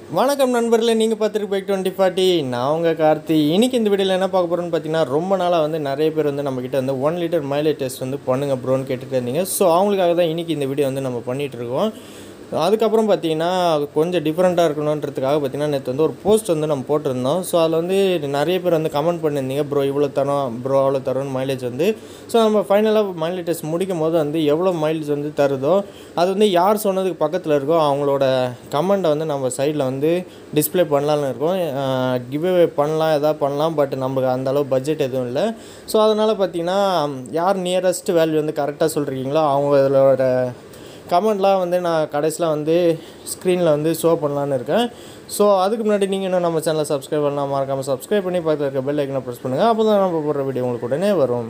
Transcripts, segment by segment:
வணக்கம் நண்பர்களே நீங்கள் பார்த்துட்டு பைக் டுவெண்ட்டி ஃபார்ட்டி நான் உங்கள் கார்த்தி இன்னைக்கு இந்த வீடியோவில் என்ன பார்க்க போகிறோன்னு பார்த்தீங்கன்னா ரொம்ப நாளாக வந்து நிறைய பேர் வந்து நம்மக்கிட்ட வந்து ஒன் லிட்டர் மைலேஜ் டெஸ்ட் வந்து பண்ணுங்க ப்ரோன்னு கேட்டுட்டு இருந்தீங்க ஸோ அவங்களுக்காக தான் இன்றைக்கி இந்த வீடியோ வந்து நம்ம பண்ணிகிட்டு இருக்கோம் அதுக்கப்புறம் பார்த்தீங்கன்னா கொஞ்சம் டிஃப்ரெண்ட்டாக இருக்கணுன்றதுக்காக பார்த்தீங்கன்னா நேற்று வந்து ஒரு போஸ்ட் வந்து நம்ம போட்டிருந்தோம் ஸோ அதில் வந்து நிறைய பேர் வந்து கமெண்ட் பண்ணியிருந்தீங்க ப்ரோ இவ்வளோ தரோம் ப்ரோ அவ்வளோ தரோன்னு மைலேஜ் வந்து ஸோ நம்ம ஃபைனலாக மைலேஜ் டெஸ்ட் முடிக்கும் போது வந்து எவ்வளோ மைலேஜ் வந்து தருதோ அது வந்து யார் சொன்னதுக்கு பக்கத்தில் இருக்கோ அவங்களோட கமெண்ட்டை வந்து நம்ம சைடில் வந்து டிஸ்ப்ளே பண்ணலான்னு இருக்கோம் கிவ்அவே பண்ணலாம் எதாவது பண்ணலாம் பட் நமக்கு அந்த அளவு பட்ஜெட் எதுவும் இல்லை ஸோ அதனால் பார்த்தீங்கன்னா யார் நியரஸ்ட் வேல்யூ வந்து கரெக்டாக சொல்கிறீங்களோ அவங்களோட கமெண்ட்லாம் வந்து நான் கடைசியில் வந்து ஸ்க்ரீனில் வந்து ஷோ பண்ணலான்னு இருக்கேன் ஸோ அதுக்கு முன்னாடி நீங்கள் இன்னும் நம்ம சேனலை சப்ஸ்கிரைப் பண்ணலாம் மறக்காமல் சப்ஸ்கிரைப் பண்ணி பக்கத்தில் இருக்க பெல் ஐக்கனை ப்ரெஸ் பண்ணுங்கள் அப்போ தான் நம்ம போடுற வீடியோ உங்களுக்கு உடனே வரும்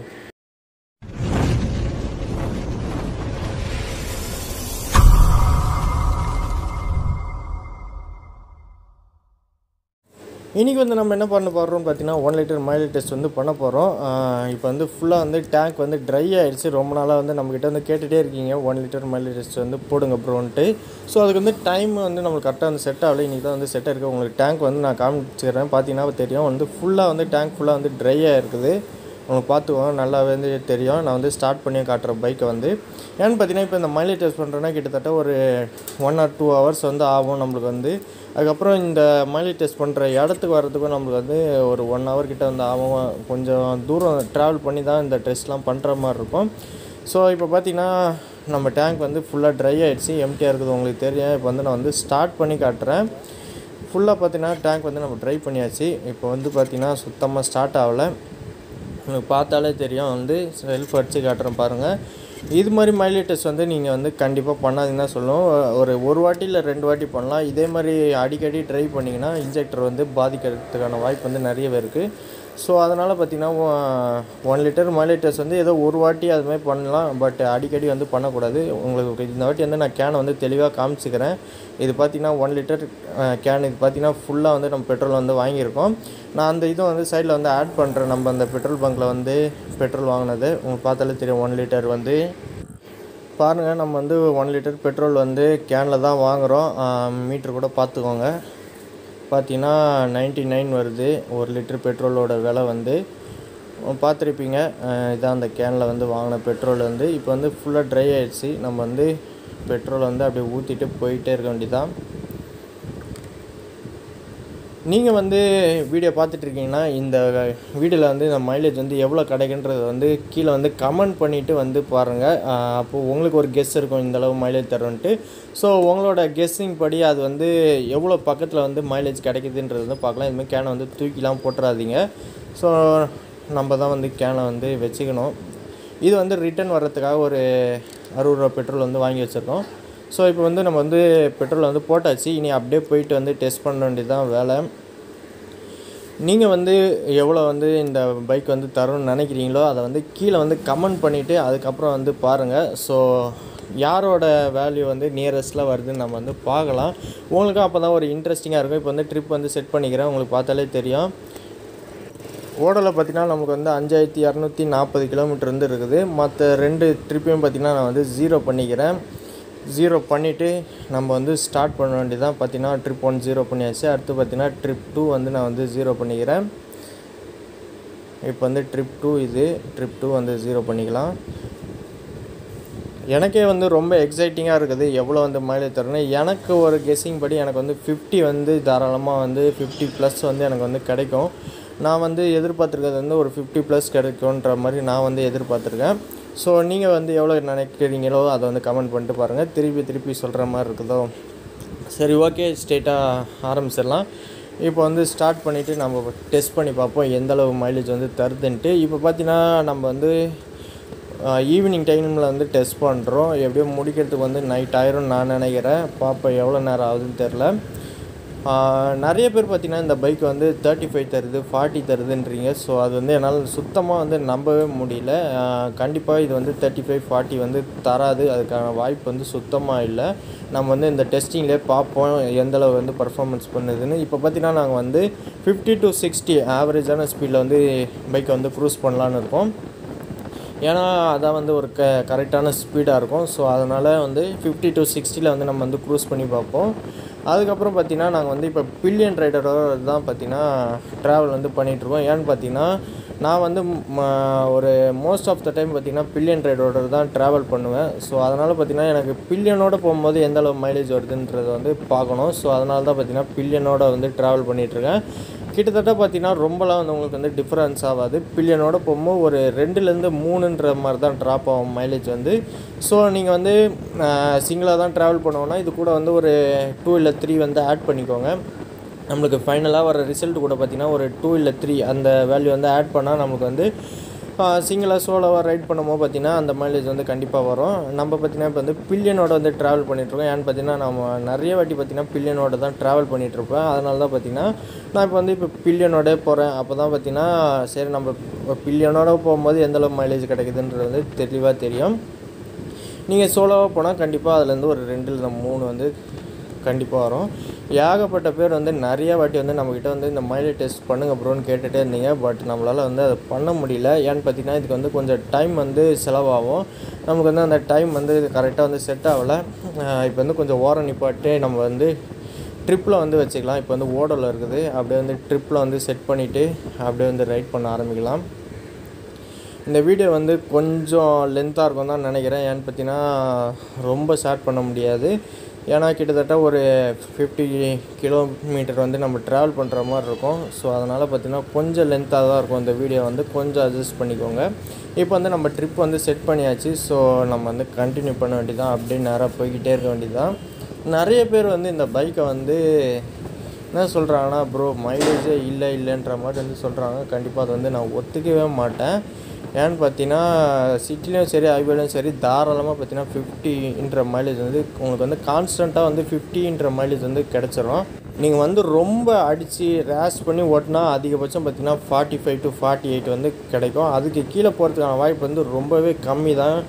இன்றைக்கி வந்து நம்ம என்ன பண்ண போகிறோம்னு பார்த்தீங்கன்னா ஒன் லிட்டர் மைலேஜ் டெஸ்ட் வந்து பண்ண போகிறோம் இப்போ வந்து ஃபுல்லாக வந்து டேங்க் வந்து ட்ரை ஆகிடுச்சு ரொம்ப நாளாக வந்து நம்மக்கிட்ட வந்து கேட்டுகிட்டே இருக்கீங்க ஒன் லிட்டர் மைலேஜ் டெஸ்ட் வந்து போடுங்க ப்ரோன்ட்டு ஸோ அதுக்கு வந்து டைம் வந்து நம்மளுக்கு கரெக்டாக வந்து செட் ஆகலை இன்றைக்கி தான் வந்து செட் ஆகிருக்கு உங்களுக்கு டேங்க் வந்து நான் காமிச்சிக்கிறேன் பார்த்தீங்கன்னா தெரியும் வந்து ஃபுல்லாக வந்து டேங்க் ஃபுல்லாக வந்து ட்ரை ஆகிருக்குது உங்களுக்கு பார்த்துக்கோங்க நல்லாவே வந்து தெரியும் நான் வந்து ஸ்டார்ட் பண்ணி காட்டுறேன் பைக்கை வந்து ஏன்னு பார்த்தீங்கன்னா இப்போ இந்த மைலேஜ் டெஸ்ட் பண்ணுறேன்னா கிட்டத்தட்ட ஒரு ஒன் ஆர் டூ ஹவர்ஸ் வந்து ஆகும் நம்மளுக்கு வந்து அதுக்கப்புறம் இந்த மைலேஜ் டெஸ்ட் பண்ணுற இடத்துக்கு வரதுக்கும் நம்மளுக்கு வந்து ஒரு ஒன் ஹவர் கிட்ட வந்து ஆகும் கொஞ்சம் தூரம் ட்ராவல் பண்ணி தான் இந்த டெஸ்ட்லாம் பண்ணுற மாதிரி இருக்கும் ஸோ இப்போ பார்த்தீங்கன்னா நம்ம டேங்க் வந்து ஃபுல்லாக ட்ரை ஆகிடுச்சு எம்டியாக இருக்குது உங்களுக்கு தெரியும் இப்போ வந்து நான் வந்து ஸ்டார்ட் பண்ணி காட்டுறேன் ஃபுல்லாக பார்த்தீங்கன்னா டேங்க் வந்து நம்ம ட்ரை பண்ணியாச்சு இப்போ வந்து பார்த்திங்கன்னா சுத்தமாக ஸ்டார்ட் ஆகலை உங்களுக்கு பார்த்தாலே தெரியும் வந்து செல்ஃப் அடித்து காட்டுறேன் பாருங்கள் இது மாதிரி மைலேஜ் டெஸ்ட் வந்து நீங்கள் வந்து கண்டிப்பாக பண்ணாதீங்கன்னு தான் சொல்லுவோம் ஒரு ஒரு வாட்டி இல்லை ரெண்டு வாட்டி பண்ணலாம் இதே மாதிரி அடிக்கடி ட்ரை பண்ணிங்கன்னா இன்ஜெக்டர் வந்து பாதிக்கிறதுக்கான வாய்ப்பு வந்து நிறையவே இருக்குது ஸோ அதனால் பார்த்திங்கன்னா ஒன் லிட்டர் மைலேஜ் டெஸ்ட் வந்து ஏதோ ஒரு வாட்டி அது மாதிரி பண்ணலாம் பட் அடிக்கடி வந்து பண்ணக்கூடாது உங்களுக்கு இந்த வாட்டி வந்து நான் கேனை வந்து தெளிவாக காமிச்சிக்கிறேன் இது பார்த்திங்கன்னா ஒன் லிட்டர் கேன் இது பார்த்திங்கன்னா ஃபுல்லாக வந்து நம்ம பெட்ரோல் வந்து வாங்கியிருக்கோம் நான் அந்த இதை வந்து சைடில் வந்து ஆட் பண்ணுறேன் நம்ம அந்த பெட்ரோல் பங்க்கில் வந்து பெட்ரோல் வாங்கினது உங்களுக்கு பார்த்தாலே தெரியும் ஒன் லிட்டர் வந்து பாருங்கள் நம்ம வந்து ஒன் லிட்டர் பெட்ரோல் வந்து கேனில் தான் வாங்குகிறோம் மீட்ரு கூட பார்த்துக்கோங்க பார்த்தீங்கன்னா நைன்ட்டி நைன் வருது ஒரு லிட்டர் பெட்ரோலோட விலை வந்து பார்த்துருப்பீங்க இதான் அந்த கேனில் வந்து வாங்கின பெட்ரோல் வந்து இப்போ வந்து ஃபுல்லாக ட்ரை ஆகிடுச்சு நம்ம வந்து பெட்ரோல் வந்து அப்படியே ஊற்றிட்டு போயிட்டே இருக்க வேண்டியதான் நீங்கள் வந்து வீடியோ பார்த்துட்ருக்கீங்கன்னா இந்த வீடியோவில் வந்து இந்த மைலேஜ் வந்து எவ்வளோ கிடைக்குன்றது வந்து கீழே வந்து கமெண்ட் பண்ணிவிட்டு வந்து பாருங்கள் அப்போது உங்களுக்கு ஒரு கெஸ் இருக்கும் இந்தளவு மைலேஜ் தரும்ன்ட்டு ஸோ உங்களோட கெஸ்ஸிங் படி அது வந்து எவ்வளோ பக்கத்தில் வந்து மைலேஜ் கிடைக்குதுன்றது வந்து பார்க்கலாம் இதுமாதிரி கேனை வந்து தூக்கிலாம் போட்டுறாதீங்க ஸோ நம்ம தான் வந்து கேனை வந்து வச்சுக்கணும் இது வந்து ரிட்டன் வர்றதுக்காக ஒரு அறுபது ரூபா பெட்ரோல் வந்து வாங்கி வச்சுருக்கோம் ஸோ இப்போ வந்து நம்ம வந்து பெட்ரோல் வந்து போட்டாச்சு இனி அப்படியே போயிட்டு வந்து டெஸ்ட் பண்ண வேண்டியது தான் வேலை நீங்கள் வந்து எவ்வளோ வந்து இந்த பைக் வந்து தரணும்னு நினைக்கிறீங்களோ அதை வந்து கீழே வந்து கமெண்ட் பண்ணிவிட்டு அதுக்கப்புறம் வந்து பாருங்கள் ஸோ யாரோட வேல்யூ வந்து நியரஸ்ட்டில் வருதுன்னு நம்ம வந்து பார்க்கலாம் உங்களுக்கும் அப்போ தான் ஒரு இன்ட்ரெஸ்டிங்காக இருக்கும் இப்போ வந்து ட்ரிப் வந்து செட் பண்ணிக்கிறேன் உங்களுக்கு பார்த்தாலே தெரியும் ஓடலை பார்த்திங்கன்னா நமக்கு வந்து அஞ்சாயிரத்தி இரநூத்தி நாற்பது கிலோமீட்டர் வந்து இருக்குது மற்ற ரெண்டு ட்ரிப்பையும் பார்த்திங்கன்னா நான் வந்து ஜீரோ பண்ணிக்கிறேன் ஜீரோ பண்ணிவிட்டு நம்ம வந்து ஸ்டார்ட் பண்ண வேண்டியதான் பார்த்தீங்கன்னா ட்ரிப் ஒன் ஜீரோ பண்ணியாச்சு அடுத்து பார்த்தீங்கன்னா ட்ரிப் டூ வந்து நான் வந்து ஜீரோ பண்ணிக்கிறேன் இப்போ வந்து ட்ரிப் டூ இது ட்ரிப் டூ வந்து ஜீரோ பண்ணிக்கலாம் எனக்கே வந்து ரொம்ப எக்ஸைட்டிங்காக இருக்குது எவ்வளோ வந்து மைலேஜ் தரணும் எனக்கு ஒரு கெஸ்ஸிங் படி எனக்கு வந்து ஃபிஃப்டி வந்து தாராளமாக வந்து ஃபிஃப்டி ப்ளஸ் வந்து எனக்கு வந்து கிடைக்கும் நான் வந்து எதிர்பார்த்துருக்கிறது வந்து ஒரு ஃபிஃப்டி ப்ளஸ் கிடைக்குன்ற மாதிரி நான் வந்து எதிர்பார்த்துருக்கேன் ஸோ நீங்கள் வந்து எவ்வளோ நினைக்கிறீங்களோ அதை வந்து கமெண்ட் பண்ணிட்டு பாருங்கள் திருப்பி திருப்பி சொல்கிற மாதிரி இருக்குதோ சரி ஓகே ஸ்ட்ரெயிட்டாக ஆரம்பிச்சிடலாம் இப்போ வந்து ஸ்டார்ட் பண்ணிவிட்டு நம்ம டெஸ்ட் பண்ணி பார்ப்போம் எந்தளவு மைலேஜ் வந்து தருதுன்ட்டு இப்போ பார்த்தீங்கன்னா நம்ம வந்து ஈவினிங் டைமில் வந்து டெஸ்ட் பண்ணுறோம் எப்படியோ முடிக்கிறதுக்கு வந்து நைட் ஆயிரும் நான் நினைக்கிறேன் பார்ப்போம் எவ்வளோ நேரம் ஆகுதுன்னு தெரில நிறைய பேர் பார்த்திங்கன்னா இந்த பைக் வந்து தேர்ட்டி ஃபைவ் தருது ஃபார்ட்டி தருதுன்றீங்க ஸோ அது வந்து என்னால் சுத்தமாக வந்து நம்பவே முடியல கண்டிப்பாக இது வந்து தேர்ட்டி ஃபைவ் ஃபார்ட்டி வந்து தராது அதுக்கான வாய்ப்பு வந்து சுத்தமாக இல்லை நம்ம வந்து இந்த டெஸ்டிங்லேயே பார்ப்போம் எந்தளவு வந்து பர்ஃபார்மன்ஸ் பண்ணுதுன்னு இப்போ பார்த்திங்கன்னா நாங்கள் வந்து ஃபிஃப்டி டு சிக்ஸ்டி ஆவரேஜான ஸ்பீடில் வந்து பைக்கை வந்து க்ரூஸ் பண்ணலான்னு இருக்கோம் ஏன்னா அதான் வந்து ஒரு க கரெக்டான ஸ்பீடாக இருக்கும் ஸோ அதனால் வந்து ஃபிஃப்டி டு சிக்ஸ்டியில் வந்து நம்ம வந்து க்ரூஸ் பண்ணி பார்ப்போம் அதுக்கப்புறம் பார்த்தீங்கன்னா நாங்கள் வந்து இப்போ பில்லியன் ரைடரோட தான் பார்த்தீங்கன்னா ட்ராவல் வந்து பண்ணிகிட்ருக்கோம் ஏன்னு பார்த்தீங்கன்னா நான் வந்து ம- ஒரு மோஸ்ட் ஆஃப் த டைம் பார்த்தீங்கன்னா பில்லியன் ரைடரோட தான் ட்ராவல் பண்ணுவேன் ஸோ அதனால் பார்த்தீங்கன்னா எனக்கு பில்லியனோட போகும்போது எந்த அளவு மைலேஜ் வருதுன்றதை வந்து பார்க்கணும் ஸோ அதனால தான் பார்த்தீங்கன்னா பில்லியனோட வந்து ட்ராவல் பண்ணிகிட்ருக்கேன் கிட்டத்தட்ட பார்த்தீங்கன்னா ரொம்பலாம் வந்து உங்களுக்கு வந்து டிஃப்ரென்ஸ் ஆகாது பில்லியனோட போகும்போது ஒரு ரெண்டுலேருந்து மூணுன்ற மாதிரி தான் ட்ராப் ஆகும் மைலேஜ் வந்து ஸோ நீங்கள் வந்து சிங்கிளாக தான் ட்ராவல் பண்ணுவோன்னா இது கூட வந்து ஒரு டூ இல்லை த்ரீ வந்து ஆட் பண்ணிக்கோங்க நம்மளுக்கு ஃபைனலாக வர ரிசல்ட் கூட பார்த்திங்கன்னா ஒரு டூ இல்லை த்ரீ அந்த வேல்யூ வந்து ஆட் பண்ணால் நமக்கு வந்து சிங்கிளாக சோலோவாக ரைட் பண்ணும்போது பார்த்திங்கன்னா அந்த மைலேஜ் வந்து கண்டிப்பாக வரும் நம்ம பார்த்திங்கன்னா இப்போ வந்து பில்லியனோட வந்து ட்ராவல் பண்ணிகிட்ருக்கோம் ஏன்னு பார்த்தீங்கன்னா நம்ம நிறைய வாட்டி பார்த்திங்கன்னா பில்லியனோட தான் ட்ராவல் பண்ணிகிட்ருப்பேன் அதனால தான் பார்த்திங்கன்னா நான் இப்போ வந்து இப்போ பில்லியனோட போகிறேன் அப்போ தான் பார்த்திங்கன்னா சரி நம்ம பில்லியனோட போகும்போது எந்தளவு மைலேஜ் கிடைக்குதுன்றது வந்து தெளிவாக தெரியும் நீங்கள் சோலோவாக போனால் கண்டிப்பாக அதுலேருந்து ஒரு ரெண்டு இல்லை மூணு வந்து கண்டிப்பாக வரும் ஏகப்பட்ட பேர் வந்து நிறைய வாட்டி வந்து நம்மக்கிட்ட வந்து இந்த மைலேஜ் டெஸ்ட் பண்ணுங்க ப்ரோன்னு கேட்டுகிட்டே இருந்தீங்க பட் நம்மளால் வந்து அதை பண்ண முடியல ஏன்னு பார்த்தீங்கன்னா இதுக்கு வந்து கொஞ்சம் டைம் வந்து செலவாகும் நமக்கு வந்து அந்த டைம் வந்து கரெக்டாக வந்து செட் ஆகலை இப்போ வந்து கொஞ்சம் ஓரம் நிப்பாட்டு நம்ம வந்து ட்ரிப்பில் வந்து வச்சுக்கலாம் இப்போ வந்து ஓடலில் இருக்குது அப்படியே வந்து ட்ரிப்பில் வந்து செட் பண்ணிவிட்டு அப்படியே வந்து ரைட் பண்ண ஆரம்பிக்கலாம் இந்த வீடியோ வந்து கொஞ்சம் லென்த்தாக இருக்கும் தான் நினைக்கிறேன் ஏன்னு பார்த்தீங்கன்னா ரொம்ப ஷார்ட் பண்ண முடியாது ஏன்னா கிட்டத்தட்ட ஒரு ஃபிஃப்டி கிலோமீட்டர் வந்து நம்ம ட்ராவல் பண்ணுற மாதிரி இருக்கும் ஸோ அதனால் பார்த்தீங்கன்னா கொஞ்சம் லென்த்தாக தான் இருக்கும் இந்த வீடியோ வந்து கொஞ்சம் அட்ஜஸ்ட் பண்ணிக்கோங்க இப்போ வந்து நம்ம ட்ரிப் வந்து செட் பண்ணியாச்சு ஸோ நம்ம வந்து கண்டினியூ பண்ண வேண்டியதான் அப்படியே நேராக போய்கிட்டே இருக்க வேண்டியதான் நிறைய பேர் வந்து இந்த பைக்கை வந்து என்ன சொல்கிறாங்கன்னா ப்ரோ மைலேஜே இல்லை இல்லைன்ற மாதிரி வந்து சொல்கிறாங்க கண்டிப்பாக அது வந்து நான் ஒத்துக்கவே மாட்டேன் ஏன்னு பார்த்தீங்கன்னா சிட்டிலையும் சரி ஹைவேலையும் சரி தாராளமாக பார்த்தீங்கன்னா ஃபிஃப்டின்ற மைலேஜ் வந்து உங்களுக்கு வந்து கான்ஸ்டண்ட்டாக வந்து ஃபிஃப்டின்ற மைலேஜ் வந்து கிடச்சிரும் நீங்கள் வந்து ரொம்ப அடித்து ரேஷ் பண்ணி ஓட்டினா அதிகபட்சம் பார்த்தீங்கன்னா forty five to forty eight வந்து கிடைக்கும் அதுக்கு கீழே போகிறதுக்கான வாய்ப்பு வந்து ரொம்பவே கம்மி தான்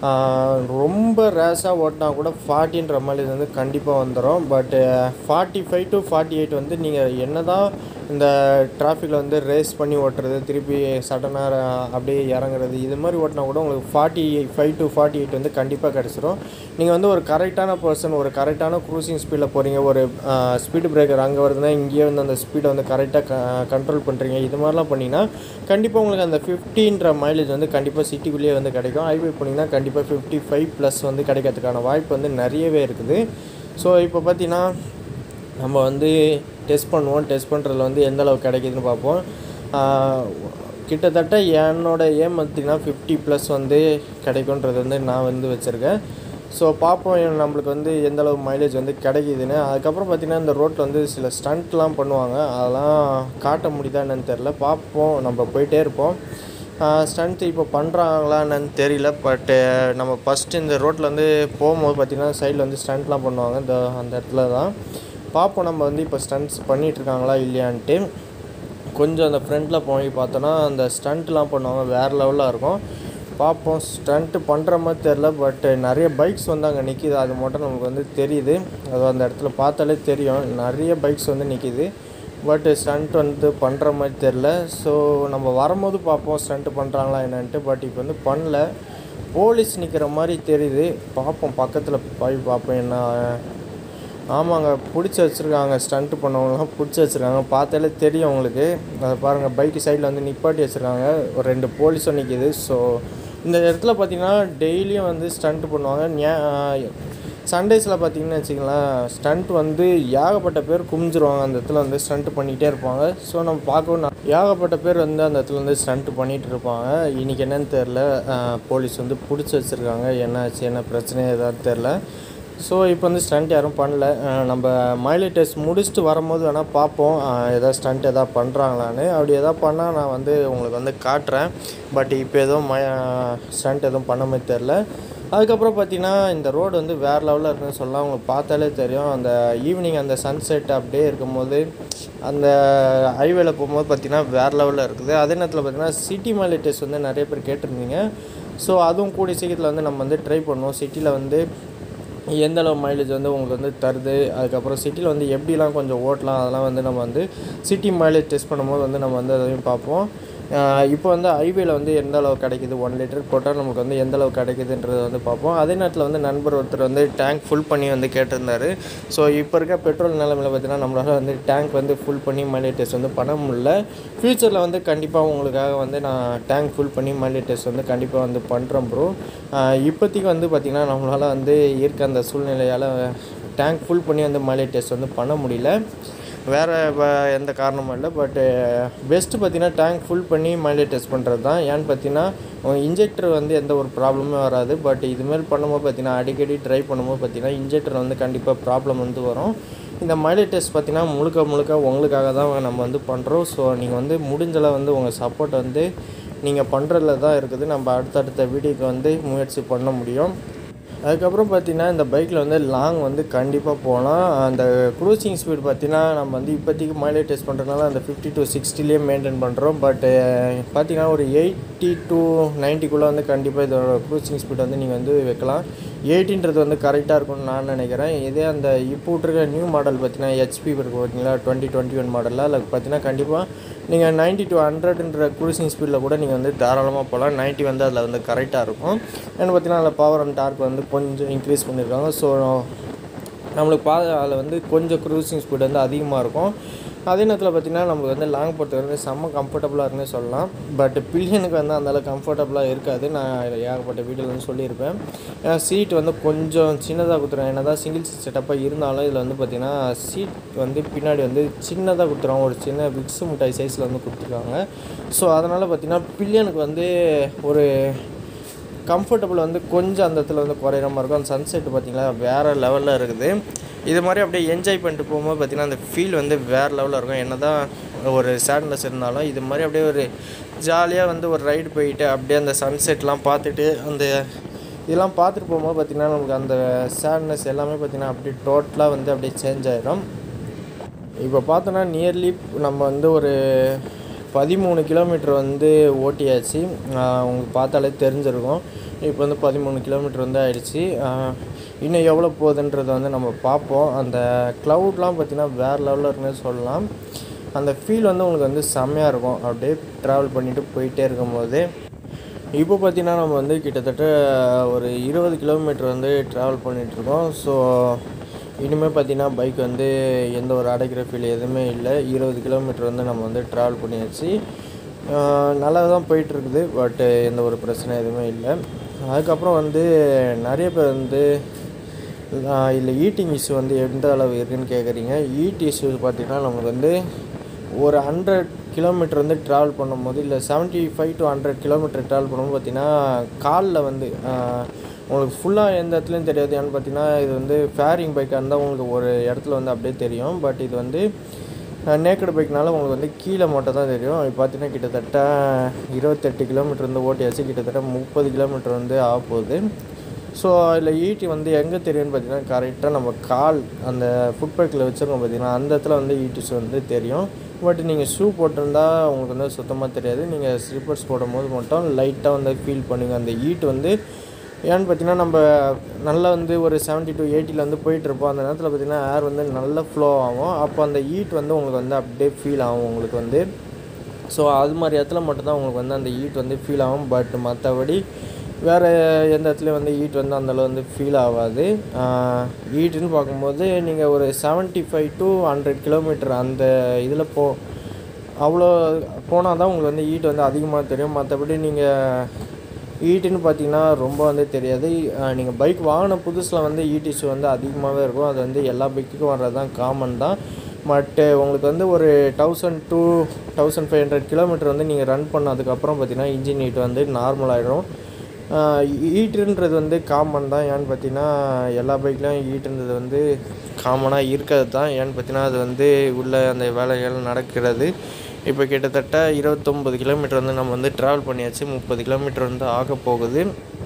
ஆஹ் ரொம்ப ரேஷாக ஓட்டினா கூட ஃபார்ட்டின்ற மைலேஜ் வந்து கண்டிப்பாக வந்துடும் but forty five to forty eight வந்து நீங்கள் என்ன தான் இந்த டிராஃபிக்கில் வந்து ரேஸ் பண்ணி ஓட்டுறது திருப்பி சடனாக அப்படியே இறங்குறது இது மாதிரி ஓட்டினா கூட உங்களுக்கு forty five to forty eight வந்து கண்டிப்பாக கிடச்சிரும் நீங்கள் வந்து ஒரு கரெக்டான பர்சன் ஒரு கரெக்டான க்ரூசிங் ஸ்பீடில் போகிறீங்க ஒரு ஸ்பீடு பிரேக்கர் அங்கே வருதுன்னா இங்கேயே வந்து அந்த ஸ்பீடை வந்து கரெக்டாக கண்ட்ரோல் பண்ணுறீங்க இது மாதிரிலாம் பண்ணிங்கன்னா கண்டிப்பாக உங்களுக்கு அந்த ஃபிஃப்டின்ற மைலேஜ் வந்து கண்டிப்பாக சிட்டிக்குள்ளேயே வந்து கிடைக்கும் ஹைவே போனீங்கன்னா கண்டிப்பாக ஃபிஃப்டி ஃபைவ் ப்ளஸ் வந்து கிடைக்கிறதுக்கான வாய்ப்பு வந்து நிறையவே இருக்குது ஸோ இப்போ பார்த்தீங்கன்னா நம்ம வந்து டெஸ்ட் பண்ணுவோம் டெஸ்ட் பண்ணுறதுல வந்து எந்த அளவுக்கு கிடைக்குதுன்னு பார்ப்போம் ஆஹ் கிட்டத்தட்ட என்னோட ஏம் பார்த்தீங்கன்னா ஃபிஃப்டி ப்ளஸ் வந்து கிடைக்குன்றது வந்து நான் வந்து வச்சுருக்கேன் ஸோ பார்ப்போம் நம்மளுக்கு வந்து எந்த அளவு மைலேஜ் வந்து கிடைக்குதுன்னு அதுக்கப்புறம் பார்த்திங்கன்னா இந்த ரோட்டில் வந்து சில ஸ்டண்ட்லாம் பண்ணுவாங்க அதெல்லாம் காட்ட முடியுதா என்னன்னு தெரில பார்ப்போம் நம்ம போயிட்டே இருப்போம் ஸ்டண்ட் இப்போ பண்ணுறாங்களா என்னன்னு தெரியல பட்டு நம்ம ஃபஸ்ட்டு இந்த ரோட்டில் வந்து போகும்போது பார்த்திங்கன்னா சைடில் வந்து ஸ்டண்ட்லாம் பண்ணுவாங்க இந்த அந்த இடத்துல தான் பார்ப்போம் நம்ம வந்து இப்போ ஸ்டண்ட்ஸ் பண்ணிகிட்ருக்காங்களா இல்லையான்ட்டு கொஞ்சம் அந்த ஃப்ரண்ட்டில் போய் பார்த்தோன்னா அந்த ஸ்டண்ட்லாம் பண்ணுவாங்க வேறு லெவலில் இருக்கும் பார்ப்போம் ஸ்டண்ட்டு பண்ணுற மாதிரி தெரில பட் நிறைய பைக்ஸ் வந்து அங்கே நிற்கிது அது மட்டும் நமக்கு வந்து தெரியுது அது அந்த இடத்துல பார்த்தாலே தெரியும் நிறைய பைக்ஸ் வந்து நிற்கிது பட் ஸ்டண்ட் வந்து பண்ணுற மாதிரி தெரில ஸோ நம்ம வரும்போது பார்ப்போம் ஸ்டண்ட் பண்ணுறாங்களா என்னன்ட்டு பட் இப்போ வந்து பண்ணல போலீஸ் நிற்கிற மாதிரி தெரியுது பார்ப்போம் பக்கத்தில் போய் பார்ப்போம் என்ன ஆமாங்க பிடிச்சி வச்சுருக்காங்க ஸ்டண்ட் பண்ணவங்களாம் பிடிச்சி வச்சுருக்காங்க பார்த்தாலே தெரியும் உங்களுக்கு அதை பாருங்கள் பைக்கு சைடில் வந்து நிப்பாட்டி வச்சுருக்காங்க ஒரு ரெண்டு போலீஸும் நிற்கிது ஸோ இந்த இடத்துல பார்த்தீங்கன்னா டெய்லியும் வந்து ஸ்டண்ட் பண்ணுவாங்க ஞா- சண்டேஸில் பார்த்தீங்கன்னு வச்சுங்களேன் ஸ்டண்ட் வந்து ஏகப்பட்ட பேர் குமிஞ்சிருவாங்க அந்த இடத்துல வந்து ஸ்டண்ட் பண்ணிகிட்டே இருப்பாங்க ஸோ நம்ம பார்க்கவும் நா- ஏகப்பட்ட பேர் வந்து அந்த இடத்துல வந்து ஸ்டண்ட் பண்ணிகிட்டு இருப்பாங்க இன்றைக்கி என்னன்னு தெரில போலீஸ் வந்து பிடிச்சி வச்சுருக்காங்க என்னாச்சு என்ன பிரச்சனை ஏதாவது தெரில ஸோ இப்போ வந்து ஸ்டண்ட் யாரும் பண்ணல அஹ் நம்ம மைலேஜ் டெஸ்ட் முடிச்சுட்டு வரும்போது வேணால் பார்ப்போம் அஹ் எதாவது ஸ்டண்ட் எதாவது பண்ணுறாங்களான்னு அப்படி எதாவது பண்ணால் நான் வந்து உங்களுக்கு வந்து காட்டுறேன் பட் இப்போ எதுவும் ம ஸ்டண்ட் எதுவும் பண்ண மாதிரி தெரில அதுக்கப்புறம் பார்த்தீங்கன்னா இந்த ரோடு வந்து வேறு லெவலில் இருக்குன்னு சொல்லலாம் உங்களுக்கு பார்த்தாலே தெரியும் அந்த ஈவினிங் அந்த சன்செட் அப்படியே இருக்கும்போது அந்த ஹைவேல போகும்போது பார்த்தீங்கன்னா வேறு லெவலில் இருக்குது அதே நேரத்தில் பார்த்தீங்கன்னா சிட்டி மைலேஜ் டெஸ்ட் வந்து நிறைய பேர் கேட்டிருந்தீங்க ஸோ அதுவும் கூடிய சீக்கிரத்தில் வந்து நம்ம வந்து ட்ரை பண்ணுவோம் சிட்டியில் வந்து எந்த அளவு மைலேஜ் வந்து உங்களுக்கு வந்து தருது அதுக்கப்புறம் சிட்டியில் வந்து எப்படிலாம் கொஞ்சம் ஓட்டலாம் அதெல்லாம் வந்து நம்ம வந்து சிட்டி மைலேஜ் டெஸ்ட் பண்ணும்போது வந்து நம்ம வந்து அதையும் பார்ப்போம் இப்போ வந்து ஹைவேல வந்து எந்த அளவு கிடைக்குது ஒன் லிட்டர் போட்டால் நமக்கு வந்து எந்த அளவு கிடைக்குதுன்றதை வந்து பார்ப்போம் அதே நேரத்தில் வந்து நண்பர் ஒருத்தர் வந்து டேங்க் ஃபுல் பண்ணி வந்து கேட்டிருந்தாரு ஸோ இப்போ இருக்க பெட்ரோல் நிலைமையில் பார்த்தீங்கன்னா நம்மளால் வந்து டேங்க் வந்து ஃபுல் பண்ணி மைலேஜ் டெஸ்ட் வந்து பண்ண முடியல ஃப்யூச்சரில் வந்து கண்டிப்பாக உங்களுக்காக வந்து நான் டேங்க் ஃபுல் பண்ணி மைலேஜ் டெஸ்ட் வந்து கண்டிப்பாக வந்து பண்ணுறேன் ப்ரோ இப்போதைக்கு வந்து பார்த்திங்கன்னா நம்மளால் வந்து இருக்க அந்த சூழ்நிலையால் டேங்க் ஃபுல் பண்ணி வந்து மைலேஜ் டெஸ்ட் வந்து பண்ண முடியல வேறு எந்த காரணமும் இல்லை பட்டு பெஸ்ட்டு பார்த்தீங்கன்னா டேங்க் ஃபுல் பண்ணி மைலேஜ் டெஸ்ட் பண்ணுறது தான் ஏன்னு பார்த்தீங்கன்னா இன்ஜெக்டர் வந்து எந்த ஒரு ப்ராப்ளமே வராது பட் இதுமாரி பண்ணும்போது பார்த்தீங்கன்னா அடிக்கடி ட்ரை பண்ணும்போது பார்த்தீங்கன்னா இன்ஜெக்டர் வந்து கண்டிப்பாக ப்ராப்ளம் வந்து வரும் இந்த மைலேஜ் டெஸ்ட் பார்த்தீங்கன்னா முழுக்க முழுக்க உங்களுக்காக தான் நம்ம வந்து பண்ணுறோம் ஸோ நீங்கள் வந்து முடிஞ்சளவு வந்து உங்கள் சப்போர்ட் வந்து நீங்கள் பண்ணுறதுல தான் இருக்குது நம்ம அடுத்தடுத்த வீடியோக்கு வந்து முயற்சி பண்ண முடியும் அதுக்கப்புறம் பார்த்தீங்கன்னா இந்த பைக்கில் வந்து லாங் வந்து கண்டிப்பாக போகலாம் அந்த க்ரூசிங் ஸ்பீட் பார்த்தீங்கன்னா நம்ம வந்து இப்போதைக்கு மைலேஜ் டெஸ்ட் பண்ணுறதுனால அந்த ஃபிஃப்டி டு சிக்ஸ்டிலேயே மெயின்டைன் பண்ணுறோம் பட் பார்த்தீங்கன்னா ஒரு எயிட்டி டு நைன்ட்டிக்குள்ளே வந்து கண்டிப்பாக இதோட க்ரூசிங் ஸ்பீட் வந்து நீங்கள் வந்து வைக்கலாம் எயிட்டின்றது வந்து கரெக்டாக இருக்கும்னு நான் நினைக்கிறேன் இதே அந்த இப்போ விட்ருக்க நியூ மாடல் பார்த்தீங்கன்னா ஹெச்பி இருக்குது பார்த்தீங்களா டுவெண்ட்டி டுவெண்ட்டி ஒன் மாடலில் அதில் பார்த்தீங்கன்னா கண்டிப்பாக நீங்கள் நைன்ட்டி டு ஹண்ட்ரட்ன்ற க்ரூசிங் ஸ்பீடில் கூட நீங்கள் வந்து தாராளமாக போகலாம் நைன்ட்டி வந்து அதில் வந்து கரெக்டாக இருக்கும் ஏன்னு பார்த்தீங்கன்னா அதில் பவர் அண்ட் டார்க் வந்து கொஞ்சம் இன்க்ரீஸ் பண்ணியிருக்காங்க ஸோ நம்மளுக்கு பா அதில் வந்து கொஞ்சம் க்ரூசிங் ஸ்பீட் வந்து அதிகமாக இருக்கும் அதே நேரத்தில் பார்த்திங்கன்னா நம்மளுக்கு வந்து லாங் போகிறதுக்கு வந்து செம்ம கம்ஃபர்டபுளாக இருக்குன்னே சொல்லலாம் பட் பில்லியனுக்கு வந்து அந்தளவுக்கு கம்ஃபர்டபுளாக இருக்காது நான் ஏகப்பட்ட வீடியோவில் வந்து சொல்லியிருப்பேன் ஏன்னா சீட் வந்து கொஞ்சம் சின்னதாக கொடுத்துருவேன் என்ன தான் சிங்கிள் சீட் செட்டப்பாக இருந்தாலும் இதில் வந்து பார்த்திங்கன்னா சீட் வந்து பின்னாடி வந்து சின்னதாக கொடுத்துருவாங்க ஒரு சின்ன விக்ஸ் மிட்டாய் சைஸில் வந்து கொடுத்துருக்காங்க ஸோ அதனால் பார்த்திங்கன்னா பில்லியனுக்கு வந்து ஒரு கம்ஃபர்டபுள் வந்து கொஞ்சம் அந்த இடத்துல வந்து குறையிற மாதிரி இருக்கும் அந்த சன்செட் பார்த்திங்களா வேறு லெவலில் இருக்குது இது மாதிரி அப்படியே என்ஜாய் பண்ணிட்டு போகும்போது பார்த்திங்கன்னா அந்த ஃபீல் வந்து வேறு லெவலில் இருக்கும் என்ன தான் ஒரு சேட்னஸ் இருந்தாலும் இது மாதிரி அப்படியே ஒரு ஜாலியாக வந்து ஒரு ரைடு போயிட்டு அப்படியே அந்த சன்செட்லாம் பார்த்துட்டு அந்த இதெல்லாம் பார்த்துட்டு போகும்போது பார்த்திங்கன்னா நமக்கு அந்த சேட்னஸ் எல்லாமே பார்த்திங்கன்னா அப்படியே டோட்டலாக வந்து அப்படியே சேஞ்ச் ஆகிடும் இப்போ பார்த்தோன்னா நியர்லி நம்ம வந்து ஒரு பதிமூணு கிலோமீட்டர் வந்து ஓட்டியாச்சு உங்களுக்கு பார்த்தாலே தெரிஞ்சிருக்கும் இப்போ வந்து பதிமூணு கிலோமீட்டர் வந்து ஆயிடுச்சு இன்னும் எவ்வளோ போகுதுன்றதை வந்து நம்ம பார்ப்போம் அந்த க்ளவுட்லாம் பார்த்திங்கன்னா வேறு லெவலில் இருக்குன்னு சொல்லலாம் அந்த ஃபீல் வந்து உங்களுக்கு வந்து செம்மையாக இருக்கும் அப்படியே ட்ராவல் பண்ணிவிட்டு போயிட்டே இருக்கும்போது இப்போ பார்த்திங்கன்னா நம்ம வந்து கிட்டத்தட்ட ஒரு இருபது கிலோமீட்டர் வந்து ட்ராவல் பண்ணிகிட்ருக்கோம் ஸோ இனிமேல் பார்த்தீங்கன்னா பைக் வந்து எந்த ஒரு அடைக்கிற ஃபீல் எதுவுமே இல்லை இருபது கிலோமீட்டர் வந்து நம்ம வந்து ட்ராவல் பண்ணியாச்சு நல்லா தான் போயிட்டுருக்குது பட்டு எந்த ஒரு பிரச்சனை எதுவுமே இல்லை அதுக்கப்புறம் வந்து நிறைய பேர் வந்து இல்லை ஈட்டிங் இஷ்யூ வந்து எந்த அளவு இருக்குதுன்னு கேட்குறீங்க ஈட் இஷ்யூ பார்த்திங்கன்னா நமக்கு வந்து ஒரு ஹண்ட்ரட் கிலோமீட்டர் வந்து ட்ராவல் பண்ணும்போது இல்லை seventy five to hundred kilometre travel பண்ணும்போது பார்த்திங்கன்னா காலில் வந்து உங்களுக்கு ஃபுல்லாக எந்த இடத்துலையும் தெரியாது ஏன்னு பார்த்தீங்கன்னா இது வந்து ஃபேரிங் பைக்காக இருந்தால் உங்களுக்கு ஒரு இடத்துல வந்து அப்படியே தெரியும் பட் இது வந்து நேக்கடு பைக்னால உங்களுக்கு வந்து கீழே மட்டும் தான் தெரியும் இப்போ பார்த்தீங்கன்னா கிட்டத்தட்ட இருபத்தெட்டு கிலோமீட்டர் வந்து ஓட்டியாச்சு கிட்டத்தட்ட முப்பது கிலோமீட்டர் வந்து ஆக போகுது ஸோ அதில் ஈட்டி வந்து எங்கே தெரியும்னு பார்த்தீங்கன்னா கரெக்டாக நம்ம கால் அந்த ஃபுட் பைக்கில் வச்சுருக்கோம் பார்த்தீங்கன்னா அந்த இடத்துல வந்து ஈட்டிஸ் வந்து தெரியும் பட் நீங்கள் ஷூ போட்டிருந்தா உங்களுக்கு வந்து சுத்தமாக தெரியாது நீங்கள் ஸ்லிப்பர்ஸ் போடும்போது மட்டும் லைட்டாக வந்து ஃபீல் பண்ணுங்க அந்த ஈட் வந்து ஏன்னு பார்த்தீங்கன்னா நம்ம நல்லா வந்து ஒரு செவன்ட்டி டு எயிட்டியில் வந்து போயிட்டுருப்போம் அந்த நேரத்தில் பார்த்தீங்கன்னா ஏர் வந்து நல்லா ஃப்ளோ ஆகும் அப்போ அந்த ஈட் வந்து உங்களுக்கு வந்து அப்படியே ஃபீல் ஆகும் உங்களுக்கு வந்து ஸோ அது மாதிரி இடத்துல மட்டும்தான் உங்களுக்கு வந்து அந்த ஈட் வந்து ஃபீல் ஆகும் பட் மற்றபடி வேறு எந்த இடத்துலையும் வந்து ஈட் வந்து அந்தளவு வந்து ஃபீல் ஆகாது ஈட்டுன்னு பார்க்கும்போது நீங்கள் ஒரு seventy five to hundred kilometre அந்த இதில் போ அவ்வளோ போனால் தான் உங்களுக்கு வந்து ஈட் வந்து அதிகமாக தெரியும் மற்றபடி நீங்கள் ஈட்டுன்னு பார்த்தீங்கன்னா ரொம்ப வந்து தெரியாது நீங்கள் பைக் வாங்கின புதுசில் வந்து ஈடிசி வந்து அதிகமாகவே இருக்கும் அது வந்து எல்லா பைக்குக்கும் வர்றது தான் காமன் தான் பட்டு உங்களுக்கு வந்து ஒரு thousand two thousand five hundred kilometre வந்து நீங்கள் ரன் பண்ணதுக்கப்புறம் பார்த்தீங்கன்னா இன்ஜின் ஹீட் வந்து நார்மல் ஆகிடும் ஈட்டுன்றது வந்து காமன் தான் ஏன்னு பார்த்தீங்கன்னா எல்லா பைக்லையும் ஈட்டுன்றது வந்து காமனாக இருக்கிறது தான் ஏன்னு பார்த்தீங்கன்னா அது வந்து உள்ள அந்த வேலைகள் நடக்கிறது இப்போ கிட்டத்தட்ட இருபத்தொம்பது கிலோமீட்டர் வந்து நம்ம வந்து ட்ராவல் பண்ணியாச்சு முப்பது கிலோமீட்டர் வந்து ஆக போகுது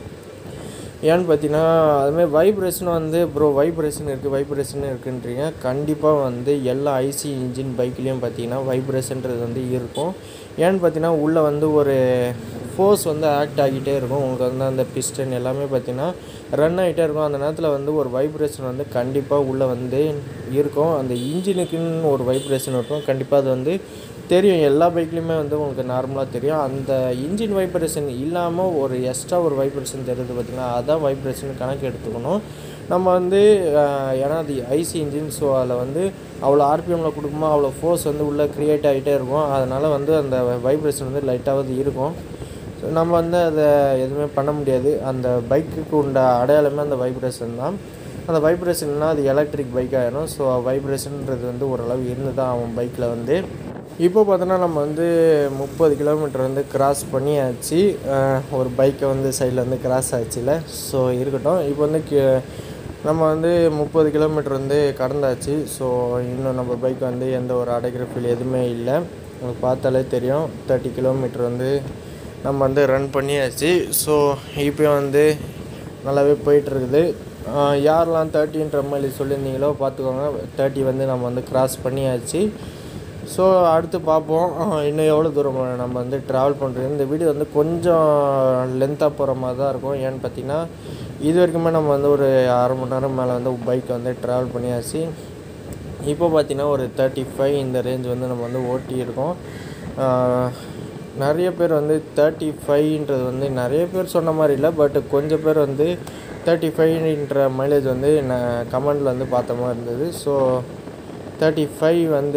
ஏன்னு பார்த்தீங்கன்னா அதுமாதிரி வைப்ரேஷன் வந்து ப்ரோ வைப்ரேஷன் இருக்குது வைப்ரேஷன் இருக்குன்றீங்க கண்டிப்பாக வந்து எல்லா ஐசி இன்ஜின் பைக்லேயும் பார்த்தீங்கன்னா வைப்ரேஷன்றது வந்து இருக்கும் ஏன்னு பார்த்தீங்கன்னா உள்ளே வந்து ஒரு ஃபோர்ஸ் வந்து ஆக்ட் ஆகிட்டே இருக்கும் உங்களுக்கு வந்து அந்த பிஸ்டன் எல்லாமே பார்த்தீங்கன்னா ரன் ஆகிட்டே இருக்கும் அந்த நேரத்தில் வந்து ஒரு வைப்ரேஷன் வந்து கண்டிப்பாக உள்ளே வந்து இருக்கும் அந்த இன்ஜினுக்குன்னு ஒரு வைப்ரேஷன் இருக்கும் கண்டிப்பாக அது வந்து தெரியும் எல்லா பைக்லேயுமே வந்து உங்களுக்கு நார்மலாக தெரியும் அந்த இன்ஜின் வைப்ரேஷன் இல்லாமல் ஒரு எக்ஸ்ட்ரா ஒரு வைப்ரேஷன் தெரியுது பார்த்திங்கன்னா அதான் வைப்ரேஷன் கணக்கு எடுத்துக்கணும் நம்ம வந்து அஹ், ஏன்னா அது ஐசி இன்ஜின் ஸோ அதில் வந்து அவ்வளோ ஆர்பிஎம்மில் கொடுக்குமா அவ்வளோ ஃபோர்ஸ் வந்து உள்ளே க்ரியேட் ஆகிட்டே இருக்கும் அதனால் வந்து அந்த வைப்ரேஷன் வந்து லைட்டாவது இருக்கும் ஸோ நம்ம வந்து அதை எதுவுமே பண்ண முடியாது அந்த பைக்குக்கு உண்ட அடையாளமே அந்த வைப்ரேஷன் தான் அந்த வைப்ரேஷன்னா அது எலக்ட்ரிக் பைக் ஆயிரும் ஸோ வைப்ரேஷன்ன்றது வந்து ஓரளவு இருந்து தான் அவன் பைக்கில் வந்து இப்போ பார்த்தோன்னா நம்ம வந்து முப்பது கிலோமீட்டர் வந்து கிராஸ் பண்ணியாச்சு அஹ் ஒரு பைக்கை வந்து சைடில் வந்து கிராஸ் ஆச்சுல ஸோ இருக்கட்டும் இப்போ வந்து கி- நம்ம வந்து முப்பது கிலோமீட்டர் வந்து கடந்தாச்சு ஸோ இன்னும் நம்ம பைக் வந்து எந்த ஒரு அடைக்கிற ஃபீல் எதுவுமே இல்லை உங்களுக்கு பார்த்தாலே தெரியும் தேர்ட்டி கிலோமீட்டர் வந்து நம்ம வந்து ரன் பண்ணியாச்சு ஸோ இப்போ வந்து நல்லாவே போயிட்டுருக்குது யாரெல்லாம் தேர்ட்டின்ற மாதிரி சொல்லியிருந்தீங்களோ பார்த்துக்கோங்க தேர்ட்டி வந்து நம்ம வந்து கிராஸ் பண்ணியாச்சு ஸோ அடுத்து பார்ப்போம் அஹ் இன்னும் எவ்வளோ தூரம் நம்ம வந்து ட்ராவல் பண்ணுறது இந்த வீடியோ வந்து கொஞ்சம் லென்த்தாக போகிற மாதிரி தான் இருக்கும் ஏன்னு பார்த்தீங்கன்னா இது வரைக்குமே நம்ம வந்து ஒரு அரை மணி நேரம் மேலே வந்து பைக் வந்து ட்ராவல் பண்ணியாச்சு இப்போ பார்த்தீங்கன்னா ஒரு தேர்ட்டி ஃபைவ் இந்த ரேஞ்ச் வந்து நம்ம வந்து ஓட்டியிருக்கோம் ஆஹ் நிறைய பேர் வந்து தேர்ட்டி ஃபைவ்ன்றது வந்து நிறைய பேர் சொன்ன மாதிரி இல்லை பட் கொஞ்சம் பேர் வந்து தேர்ட்டி ஃபைவ்ன்ற மைலேஜ் வந்து நான் கமெண்டில் வந்து பார்த்த மாதிரி இருந்தது ஸோ தேர்ட்டி ஃபைவ் வந்து